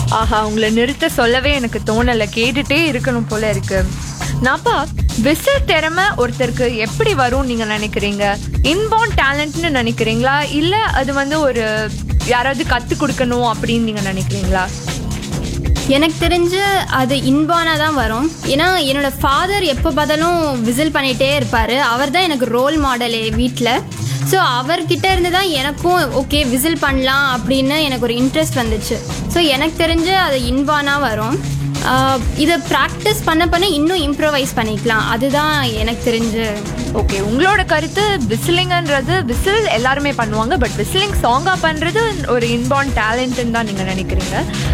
ஆஹா உங்களை நிறுத்த சொல்லவே எனக்கு தோணல கேட்டுட்டே இருக்கணும் போல இருக்கு நாப்பா விசில் திறமை ஒருத்தருக்கு எப்படி வரும் நீங்க நினைக்கிறீங்க இன்பார்ன் டேலண்ட்னு நினைக்கிறீங்களா இல்ல அது வந்து ஒரு யாராவது கத்து கொடுக்கணும் அப்படின்னு நீங்க நினைக்கிறீங்களா எனக்கு தெரிஞ்சு அது இன்பானாக தான் வரும் ஏன்னா என்னோட ஃபாதர் எப்போ பார்த்தாலும் விசில் பண்ணிகிட்டே இருப்பார் அவர் தான் எனக்கு ரோல் மாடலே வீட்டில் ஸோ அவர்கிட்ட இருந்து தான் எனக்கும் ஓகே விசில் பண்ணலாம் அப்படின்னு எனக்கு ஒரு இன்ட்ரெஸ்ட் வந்துச்சு ஸோ எனக்கு தெரிஞ்சு அது இன்பானாக வரும் ஆஹ் இதை ப்ராக்டிஸ் பண்ண பண்ண இன்னும் இம்ப்ரவைஸ் பண்ணிக்கலாம் அதுதான் எனக்கு தெரிஞ்சு ஓகே உங்களோட கருத்து விசிலிங்ன்றது விசில் எல்லாருமே பண்ணுவாங்க பட் விசிலிங் சாங்கா பண்றது ஒரு இன்பார்ன் டேலண்ட்னு தான் நீங்க நினைக்கிறீங்க